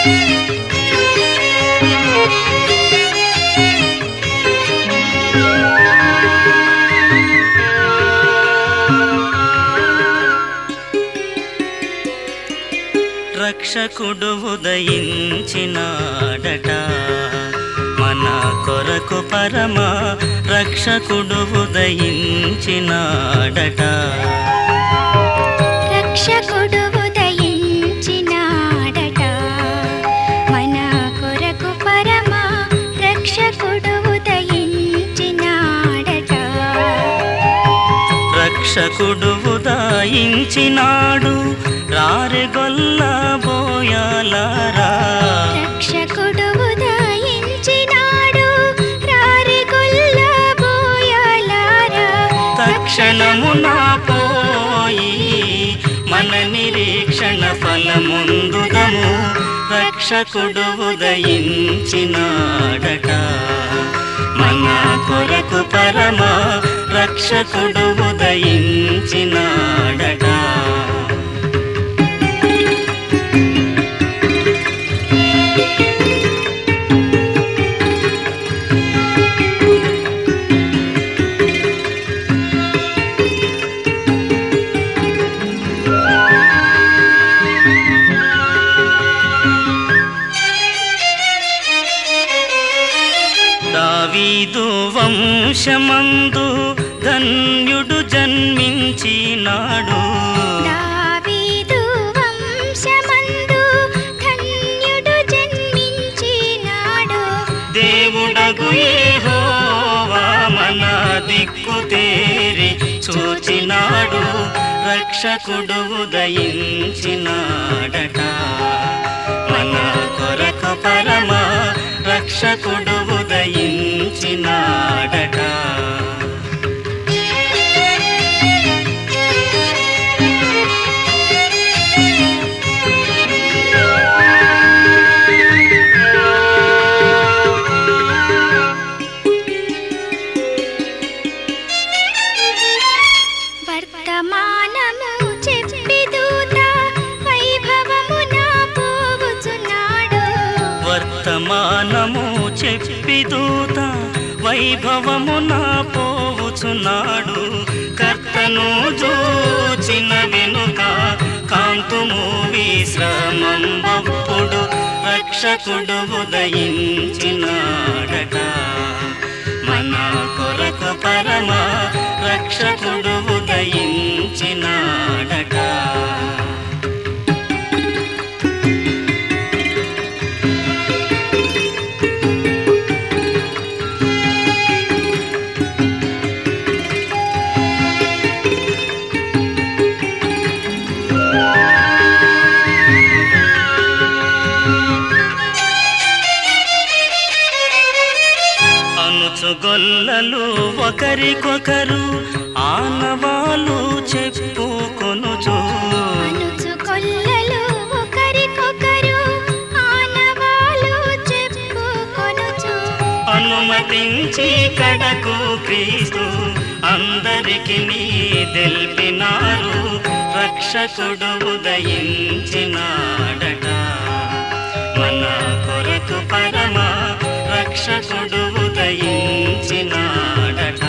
రక్షకుడు ఉదయించినాడట మన కొరకు పరమ రక్షకుడు ఉదయించినాడట రక్షకుడు ఉదయించినాడట మన కొరకు పరమ రక్షకుడు ఉదయించినాడట రక్షకుడు ఉదయించినాడు రారెగొల్ల బోయాలారా రక్షకుడు ఉదయించినాడు రారిగొల్ల బోయాలారా తక్షణమున పోయి మన నిరీక్షణ ఫలముందుదము రక్షకుడు ఉదయించినాడట మన కొరకు పరమ రక్షకుడు ఉదయించినాడట దావీదు వంశమందు ధన్యుడు జన్మించినాడు దావీదు వంశమందు ధన్యుడు జన్మించినాడు దేవుడగు యెహోవా మన దిక్కు తేరి చూచినాడు రక్షకుడు ఉదయించినాడట మన కొరకు పరమ రక్షకుడు ఉదయించినాడట వర్తమానము చెప్పి దూత వైభవమున పోవుచున్నాడు వర్తమానము చెప్పి దూత వైభవమున పోవుచున్నాడు కర్తను చూచిన వెనుక కాంతుము విశ్రమంబప్పుడు రక్షకుడు ఉదయించినాడట మన కొరకు పరమ రక్షకుడు ఉదయించినాడట అనుచుగొల్లలు ఒకరికొకరు ఆనవాలు చెప్పుకొనుచు అనుచు కొల్లలు ఒకరికొకరు ఆనవాలు చెప్పుకొనుచు అనుమతించి కడకు క్రీస్తు అందరికి నీ తెలిపినారు రక్షకుడు ఉదయించినాడట మన కొరకు పరమ రక్షకుడు ఉదయించినాడట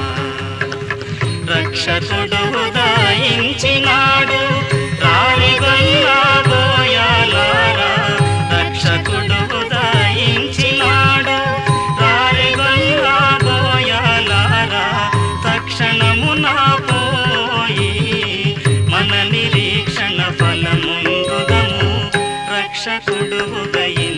రక్షకుడు ఉదయించినాడు రాలిగొల్లా బోయాలారా రక్షకుడు ఉదయించినాడు రాలిగొల్లా బోయాలారా తక్షణమున పోయి మన నిరీక్షణ ఫలముందుదము రక్షకుడు ఉదయించినాడట